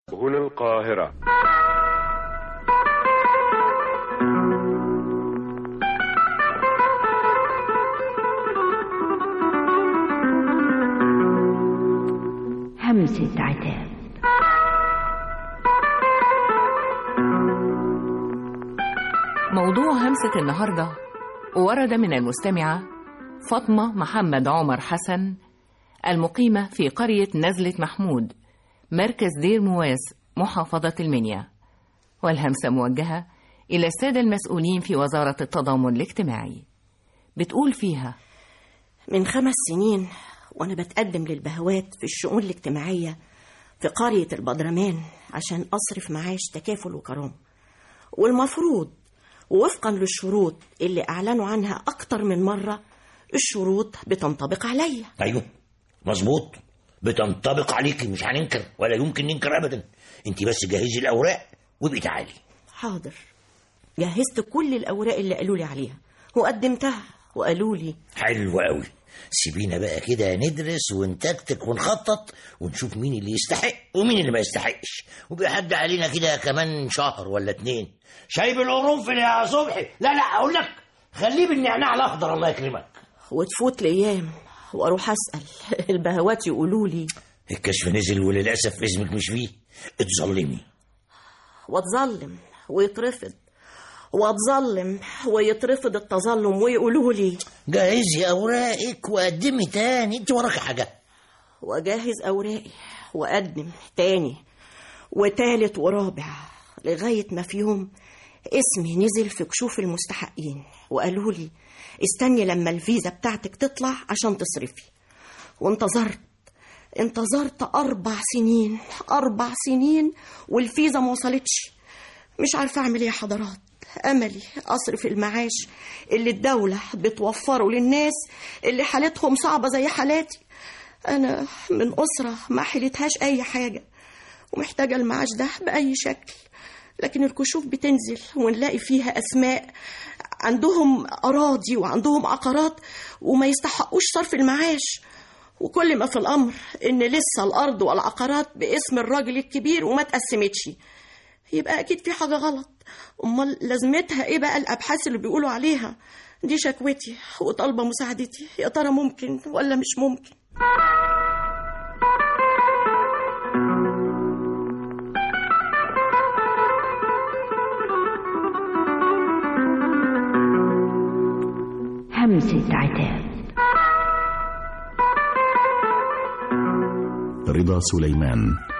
هنا القاهرة همسة عتاب موضوع همسة النهاردة ورد من المستمعة فاطمة محمد عمر حسن المقيمة في قرية نزلة محمود مركز دير مواس محافظة المنيا والهمسة موجهة إلى السادة المسؤولين في وزارة التضامن الاجتماعي بتقول فيها من خمس سنين وأنا بتقدم للبهوات في الشؤون الاجتماعية في قرية البدرمان عشان أصرف معاش تكافل وكرامة والمفروض ووفقا للشروط اللي أعلنوا عنها أكتر من مرة الشروط بتنطبق عليا ايوه مظبوط بتنطبق عليكي مش هننكر ولا يمكن ننكر ابدا انت بس جهزي الاوراق وابقي تعالي حاضر جهزت كل الأوراق اللي قالوا لي عليها وقدمتها وقالوا لي حلو قوي سيبينا بقى كده ندرس ونتكتك ونخطط ونشوف مين اللي يستحق ومين اللي ما يستحقش وبيحد علينا كده كمان شهر ولا اتنين شايب القرنفل يا صبحي لا لا اقول لك خليه بالنعناع الاخضر الله يكرمك وتفوت الأيام وأروح أسأل البهوات يقولوا لي الكشف نزل وللاسف اسمك مش فيه اتظلمي واتظلم ويترفض واتظلم ويترفض التظلم ويقولوا لي جهزي اوراقك وقدمي تاني انت وراك حاجه واجهز اوراقي واقدم تاني وتالت ورابع لغايه ما في يوم اسمي نزل في كشوف المستحقين وقالوا لي استني لما الفيزا بتاعتك تطلع عشان تصرفي وانتظرت انتظرت اربع سنين اربع سنين والفيزا ما وصلتش مش عارفه اعمل ايه يا حضرات املي اصرف المعاش اللي الدوله بتوفره للناس اللي حالتهم صعبه زي حالاتي انا من اسره ما حلتهاش اي حاجه ومحتاجه المعاش ده باي شكل لكن الكشوف بتنزل ونلاقي فيها اسماء عندهم اراضي وعندهم عقارات وما يستحقوش صرف المعاش وكل ما في الامر ان لسه الارض والعقارات باسم الراجل الكبير وما تقسمتش يبقى اكيد في حاجه غلط امال لازمتها ايه بقى الابحاث اللي بيقولوا عليها دي شكوتي وطالبه مساعدتي يا ترى ممكن ولا مش ممكن همسة عتاب رضا سليمان